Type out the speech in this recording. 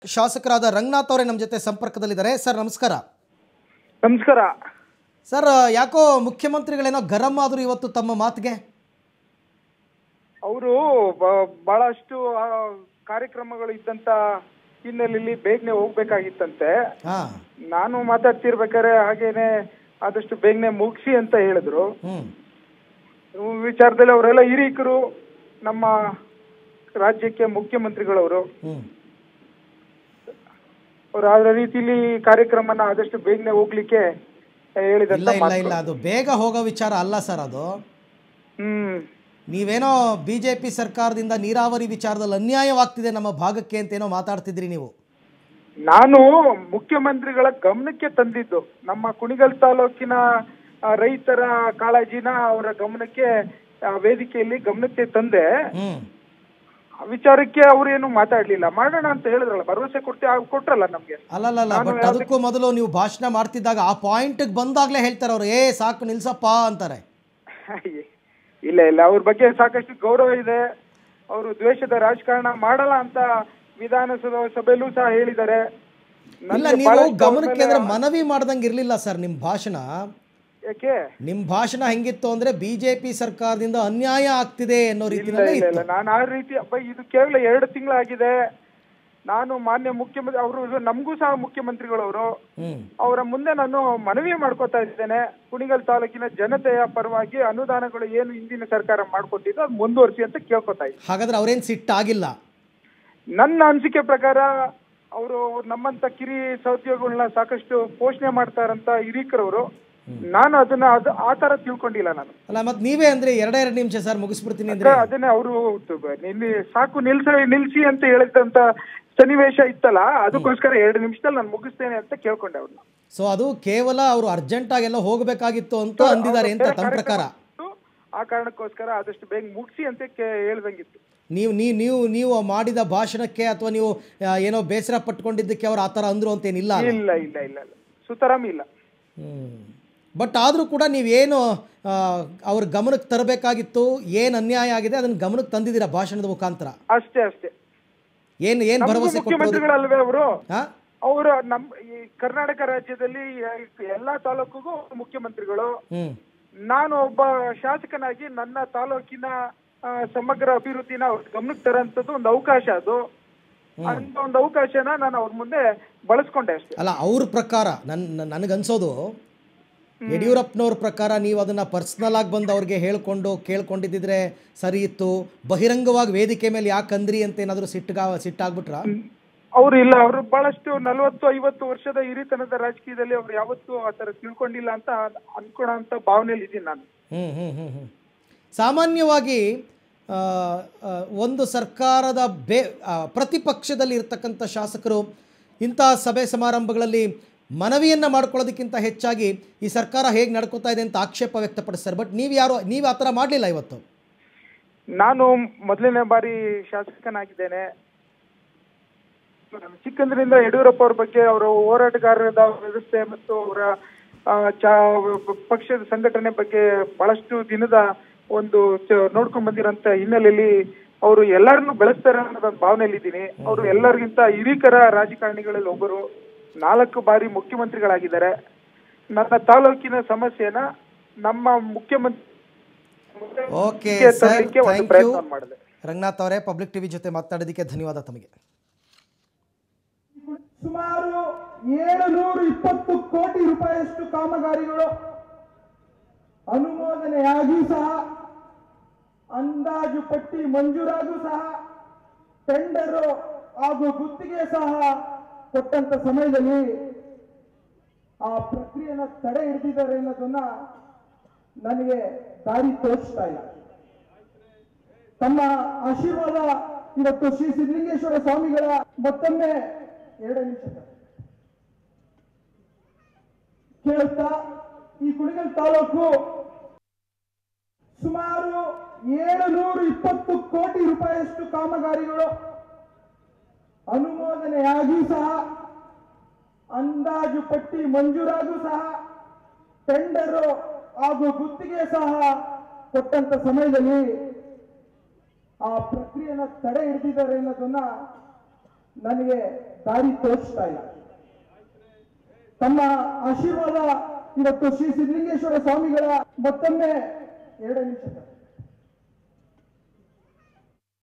ಶಾಸಕರಾದ ರಂಗನಾಥ್ ಅವರೇ ನಮ್ಮ ಜೊತೆ ಸಂಪರ್ಕದಲ್ಲಿದ್ದಾರೆ ಸರ್ ನಮಸ್ಕಾರ ನಮಸ್ಕಾರ ಸರ್ ಯಾಕೋ ಮುಖ್ಯಮಂತ್ರಿಗಳೇನೋ ಗರಂ ಆದರು ಇವತ್ತು ತಮ್ಮ ಮಾತಿಗೆ ಅವರು ಬಹಳಷ್ಟು ಆ, ಕಾರ್ಯಕ್ರಮಗಳು ಇದ್ದಂತ ಹಿನ್ನೆಲೆಯಲ್ಲಿ ಬೇಗನೆ ಹೋಗ್ಬೇಕಾಗಿತ್ತಂತೆ ಹಾಂ ನಾನು ಮಾತಾಡ್ತಿರ್ಬೇಕಾದ್ರೆ ಹಾಗೇನೆ ಆದಷ್ಟು ಬೇಗನೆ ಮುಗಿಸಿ ಅಂತ ಹೇಳಿದ್ರು ಹ್ಞೂ ಈ ವಿಚಾರದಲ್ಲಿ ಅವರೆಲ್ಲ ಹಿರೀಕರು ನಮ್ಮ ರಾಜ್ಯಕ್ಕೆ ಮುಖ್ಯಮಂತ್ರಿಗಳವರು ಹ್ಞೂ ಅವ್ರು ಆ ರೀತಿಲಿ ಕಾರ್ಯಕ್ರಮನ ಆದಷ್ಟು ಬೇಗನೆ ಹೋಗ್ಲಿಕ್ಕೆ ಇಲ್ಲ ಹೇಳಿದಂತ ಇಲ್ಲ ಮಾತು. ಇಲ್ಲ ಅದು ಬೇಗ ಹೋಗೋ ವಿಚಾರ ಅಲ್ಲ ಸರ್ ಅದು ಹ್ಮ್ ನೀವೇನೋ ಬಿ ಜೆ ಪಿ ಸರ್ಕಾರದಿಂದ ನೀರಾವರಿ ವಿಚಾರದಲ್ಲಿ ಅನ್ಯಾಯವಾಗ್ತಿದೆ ನಮ್ಮ ಭಾಗಕ್ಕೆ ಅಂತೇನೋ ಮಾತಾಡ್ತಿದ್ರಿ ನೀವು ನಾನು ಮುಖ್ಯಮಂತ್ರಿಗಳ ಗಮನಕ್ಕೆ ತಂದಿದ್ದು ನಮ್ಮ ಕುಣಿಗಲ್ ತಾಲೂಕಿನ ಆ, ರೈತರ ಕಾಳಜಿನ ಅವರ ಗಮನಕ್ಕೆ ಆ, ವೇದಿಕೆಯಲ್ಲಿ ಗಮನಕ್ಕೆ ತಂದೆ ಹ್ಞೂ ಆ ವಿಚಾರಕ್ಕೆ ಅವ್ರೇನು ಮಾತಾಡ್ಲಿಲ್ಲ ಮಾಡೋಣ ಅಂತ ಹೇಳಿದ್ರಲ್ಲ ಭರವಸೆ ಕೊಡ್ತಿ ಆ- ಕೊಟ್ರಲ್ಲ ನಮ್ಗೆ ಅಲ್ಲಲ್ಲ ಬಟ್ ಅದಕ್ಕೂ ಮೊದಲು ನೀವು ಭಾಷಣ ಮಾಡ್ತಿದ್ದಾಗ ಆ ಪಾಯಿಂಟಿಗೆ ಬಂದಾಗಲೇ ಹೇಳ್ತಾರೆ ಅವ್ರು ಏ ಸಾಕು ನಿಲ್ಸಪ್ಪ ಅಂತಾರೆ ಇಲ್ಲ ಇಲ್ಲ ಅವ್ರ ಬಗ್ಗೆ ಸಾಕಷ್ಟು ಗೌರವ ಇದೆ ಅವರು ದ್ವೇಷದ ರಾಜಕಾರಣ ಮಾಡಲ್ಲ ಅಂತ ವಿಧಾನಸಭಾ ಸಭೆಯಲ್ಲೂ ಸಹ ಹೇಳಿದ್ದಾರೆ ಇಲ್ಲ ನನ್ಗೆ ನೀವು ಬಹಳಷ್ಟು ಅವ್ರ ಗಮನಕ್ಕೆ ಮೇಲೆ- ಅಂದ್ರೆ ಮನವಿ ಮಾಡ್ದಂಗೆ ಇರಲಿಲ್ಲ ಸರ್ ನಿಮ್ಮ ಭಾಷಣ ಯಾಕೆ ನಿಮ್ಮ ಭಾಷಣ ಹೆಂಗಿತ್ತು ಅಂದ್ರೆ ಬಿಜೆಪಿ ಸರ್ಕಾರದಿಂದ ಅನ್ಯಾಯ ಆಗ್ತಿದೆ ಅನ್ನೋ ಇಲ್ಲ ರೀತಿಯಲ್ಲೇ ಇಲ್ಲ ಇತ್ತು ಇಲ್ಲ ನಾನು ಆ ರೀತಿ ಅಪ್ಪ ಇದು ಕೇವಲ ಎರಡು ತಿಂಗಳಾಗಿದೆ ನಾನು ಮಾನ್ಯ ಮುಖ್ಯಮಂತ್ರಿ ಅವರು ನಮಗೂ ಸಹ ಮುಖ್ಯಮಂತ್ರಿಗಳವರು ಹ್ಮ್ ಅವರ ಮುಂದೆ ನಾನು ಮನವಿ ಮಾಡ್ಕೊತಾ ಇದ್ದೇನೆ ಕುಣಿಗಲ್ ತಾಲೂಕಿನ ಜನತೆಯ ಪರವಾಗಿ ಅನುದಾನಗಳು ಏನು ಹಿಂದಿನ ಸರ್ಕಾರ ಮಾಡ್ಕೊಟ್ಟಿದ್ದು ಅದು ಮುಂದುವರಿಸಿ ಅಂತ ಕೇಳ್ಕೊತಾ ಇದ್ದೀನಿ ಹಾಗಾದ್ರೆ ಅವ್ರೇನು ಸಿಟ್ಟಾಗಿಲ್ಲ ನನ್ನ ಅನಿಸಿಕೆ ಪ್ರಕಾರ ಅವರು ನಮ್ಮಂತ ಕಿರಿ ಸೌದ್ಯೋಗಗಳನ್ನ ಸಾಕಷ್ಟು ಪೋಷಣೆ ಮಾಡ್ತಾರಂತ ಹಿರೀಕರವರು ನಾನು ಅದನ್ನ ಅದು ಆ ತರ ತಿಳ್ಕೊಂಡಿಲ್ಲ ನಾನು ಅಲ್ಲ ಮತ್ತೆ ನೀವೇ ಅಂದ್ರೆ ಎರಡೇ ಎರಡು ನಿಮಿಷ ಸರ್ ಮುಗಿಸ್ಬಿಡ್ತೀನಿ ಅಂದ್ರೆ ಅದನ್ನೇ ಅವರು ನಿನ್ನೆ ಸಾಕು ನಿಲ್ಸ ನಿಲ್ಸಿ ಅಂತ ಹೇಳಿದಂತ ಸನ್ನಿವೇಶ ಇತ್ತಲ್ಲ ಅದಕ್ಕೋಸ್ಕರ ಎರಡು ನಿಮಿಷದಲ್ಲಿ ನಾನು ಮುಗಿಸ್ತೇನೆ ಅಂತ ಕೇಳ್ಕೊಂಡೆ ಅವ್ರನ್ನ ಸೊ ಅದು ಕೇವಲ ಅವರು ಅರ್ಜೆಂಟ್ ಆಗೆಲ್ಲ ಹೋಗಬೇಕಾಗಿತ್ತು ಅಂತ ಅಂದಿದ್ದಾರೆ ಅಂತ ತಮ್ಮ ಪ್ರಕಾರ ಆ ಕಾರಣಕ್ಕೋಸ್ಕರ ಆದಷ್ಟು ಬೇಗ ಮುಗಿಸಿ ಅಂತ ಕೇ- ಹೇಳ್ದಂಗಿತ್ತು ನೀವು ನೀವು ನೀವು ನೀವು ಮಾಡಿದ ಭಾಷಣಕ್ಕೆ ಅಥವಾ ನೀವು ಆ, ಏನೋ ಬೇಸರ ಪಟ್ಕೊಂಡಿದ್ದಕ್ಕೆ ಅವ್ರು ಆ ಥರ ಅಂದ್ರು ಅಂತೇನಿಲ್ಲ ಅಲ್ಲ? ಇಲ್ಲ ಇಲ್ಲ ಇಲ್ಲ ಇಲ್ಲ ಸುತರಾಮ್ ಇಲ್ಲ ಹ್ಮ್ ಬಟ್ ಆದರೂ ಕೂಡ ನೀವೇನು ಆ, ಅವ್ರ ಗಮನಕ್ಕೆ ತರಬೇಕಾಗಿತ್ತು ಏನು ಅನ್ಯಾಯ ಆಗಿದೆ ಅದನ್ನು ಗಮನಕ್ಕೆ ತಂದಿದ್ದೀರಾ ಭಾಷಣದ ಮುಖಾಂತರ ಅಷ್ಟೇ ಅಷ್ಟೇ ಏನು ಏನು ನಮಗೂ ಭರವಸೆ ಕೊಟ್ಟರು ಮುಖ್ಯಮಂತ್ರಿಗಳಲ್ವೇ ಅವರು ಹಾಂ ಅವರು ನಮ್ ಈ ಕರ್ನಾಟಕ ರಾಜ್ಯದಲ್ಲಿ ಎಲ್ಲಾ ತಾಲೂಕಿಗೂ ಮುಖ್ಯಮಂತ್ರಿಗಳು ಹ್ಞೂ ನಾನು ಒಬ್ಬ ಶಾಸಕನಾಗಿ ನನ್ನ ತಾಲೂಕಿನ ಆ, ಸಮಗ್ರ ಅಭಿವೃದ್ಧಿನ ಅವ್ರ ಗಮನಕ್ಕೆ ತರಂತದ್ದು ಒಂದು ಅವಕಾಶ ಅದು ಅಂತ ಒಂದು ಅವಕಾಶನ ನಾನು ಅವ್ರ ಮುಂದೆ ಬಳಸ್ಕೊಂಡೆ ಅಷ್ಟೇ ಅಲ್ಲ ಅವ್ರ ಪ್ರಕಾರ ನನ್ನ ನನಗನ್ಸೋದು ಯಡಿಯೂರಪ್ಪನವ್ರ ಪ್ರಕಾರ ನೀವು ಅದನ್ನು ಪರ್ಸ್ನಲ್ ಆಗಿ ಬಂದು ಅವ್ರಿಗೆ ಹೇಳ್ಕೊಂಡು ಕೇಳ್ಕೊಂಡಿದ್ದಿದ್ರೆ ಸರಿ ಇತ್ತು ಬಹಿರಂಗವಾಗಿ ವೇದಿಕೆ ಮೇಲೆ ಯಾಕೆ ಅಂದ್ರಿ ಅಂತ ಏನಾದರೂ ಸಿಟ್ಟಗ ಸಿಟ್ಟಾಗ್ಬಿಟ್ರಾ ಅವ್ರು ಇಲ್ಲ ಅವರು ಬಹಳಷ್ಟು ನಲವತ್ತು ಐವತ್ತು ವರ್ಷದ ಹಿರಿತನದ ರಾಜಕೀಯದಲ್ಲಿ ಅವ್ರು ಯಾವತ್ತೂ ಆ ತರ ತಿಳ್ಕೊಂಡಿಲ್ಲ ಅಂತ ಅನ್ಕೊಳ್ಳೋ ಅಂತ ಭಾವನೆಯಲ್ಲಿ ಇದ್ದೀನಿ ನಾನು ಹ್ಞೂ ಹ್ಞೂ ಹ್ಞೂ ಹ್ಞೂ ಸಾಮಾನ್ಯವಾಗಿ ಆ, ಆ, ಒಂದು ಸರ್ಕಾರದ ಬೇ ಆ, ಪ್ರತಿಪಕ್ಷದಲ್ಲಿ ಇರ್ತಕ್ಕಂಥ ಶಾಸಕರು ಇಂಥ ಸಭೆ ಸಮಾರಂಭಗಳಲ್ಲಿ ಮನವಿಯನ್ನು ಮಾಡ್ಕೊಳ್ಳೋದಕ್ಕಿಂತ ಹೆಚ್ಚಾಗಿ ಈ ಸರ್ಕಾರ ಹೇಗೆ ನಡ್ಕೋತಾ ಇದೆ ಅಂತ ಆಕ್ಷೇಪ ವ್ಯಕ್ತಪಡಿಸ್ತಾರೆ ಬಟ್ ನೀವು ಯಾರು ನೀವು ಆ ಥರ ಮಾಡಲಿಲ್ಲ ಇವತ್ತು ನಾನು ಮೊದಲನೇ ಬಾರಿ ಶಾಸಕನಾಗಿದ್ದೇನೆ ಚಿಕ್ಕಂದ್ರಿಂದ ಯಡಿಯೂರಪ್ಪ ಅವ್ರ ಬಗ್ಗೆ ಅವರ ಹೋರಾಟಗಾರರ ವ್ಯವಸ್ಥೆ ಮತ್ತು ಅವರ ಆ, ಚ- ಪಕ್ಷದ ಸಂಘಟನೆ ಬಗ್ಗೆ ಬಹಳಷ್ಟು ದಿನದ ಒಂದು ಚ- ನೋಡ್ಕೊಂಡ್ ಬಂದಿರೋಂತ ಹಿನ್ನೆಲೆಯಲ್ಲಿ ಅವರು ಎಲ್ಲರನ್ನೂ ಬೆಳೆಸ್ತಾರೆ ಅನ್ನೋದು ಒಂದು ಭಾವನೆಯಲ್ಲಿ ಇದ್ದೀನಿ ಅವರು ಎಲ್ಲರಿಗಿಂತ ಹಿರೀಕರ ರಾಜಕಾರಣಿಗಳಲ್ಲಿ ಒಬ್ಬರು ನಾಲ್ಕು ಬಾರಿ ಮುಖ್ಯಮಂತ್ರಿಗಳಾಗಿದ್ದಾರೆ ನನ್ನ ತಾಲೂಕಿನ ಸಮಸ್ಯೆನ ನಮ್ಮ ಮುಖ್ಯಮಂತ್ರಿ ಓಕೆ ಗೆ ಸರ್ ತರಲಿಕ್ಕೆ ಒಂದು ಥ್ಯಾಂಕ್ ಯು ಪ್ರಯತ್ನ ಮಾಡಿದೆ ರಂಗನಾಥ್ ಅವರೇ ಪಬ್ಲಿಕ್ ಟಿವಿ ಜೊತೆ ಮಾತಾಡೋದಕ್ಕೆ ಧನ್ಯವಾದ ತಮಗೆ ಸುಮಾರು ಏಳುನೂರು ಇಪ್ಪತ್ತು ಕೋಟಿ ರೂಪಾಯಿಯಷ್ಟು ಕಾಮಗಾರಿಗಳು ಅನುಮೋದನೆಯಾಗಿಯೂ ಸಹ ಅಂದಾಜು ಪಟ್ಟಿ ಮಂಜೂರಾಗೂ ಸಹ ಟೆಂಡರು ಹಾಗೂ ಗುತ್ತಿಗೆ ಸಹ ಕೊಟ್ಟಂತ ಸಮಯದಲ್ಲಿ ಆ ಪ್ರಕ್ರಿಯೆನ ತಡೆ ಹಿಡಿದಿದ್ದಾರೆ ಅನ್ನೋದನ್ನ ನನಗೆ ದಾರಿ ತೋರಿಸ್ತಾ ಇಲ್ಲ ತಮ್ಮ ಆಶೀರ್ವಾದ ಇವತ್ತು ಶ್ರೀ ಸಿದ್ದಲಿಂಗೇಶ್ವರ ಸ್ವಾಮಿಗಳ ಮತ್ತೊಮ್ಮೆ ಎರಡು ನಿಮಿಷ ಕೇಳುತ್ತಾ ಈ ಕುಣಿಗಲ್ ತಾಲೂಕು ಸುಮಾರು ಏಳುನೂರು ಇಪ್ಪತ್ತು ಕೋಟಿ ರೂಪಾಯಿಯಷ್ಟು ಕಾಮಗಾರಿಗಳು ಅನುಮೋದನೆಯಾಗಿಯೂ ಸಹ ಅಂದಾಜು ಪಟ್ಟಿ ಮಂಜೂರಾಗೂ ಸಹ ಟೆಂಡರು ಹಾಗೂ ಗುತ್ತಿಗೆ ಸಹ ಕೊಟ್ಟಂತ ಸಮಯದಲ್ಲಿ ಆ ಪ್ರಕ್ರಿಯೆನ ತಡೆ ಹಿಡಿದಿದ್ದಾರೆ ಅನ್ನೋದನ್ನ ನನಗೆ ದಾರಿ ತೋರಿಸ್ತಾ ಇಲ್ಲ ತಮ್ಮ ಆಶೀರ್ವಾದ ಇವತ್ತು ಶ್ರೀ ಸಿದ್ಧಲಿಂಗೇಶ್ವರ ಸ್ವಾಮಿಗಳ ಮತ್ತೊಮ್ಮೆ ಎರಡು ನಿಮಿಷ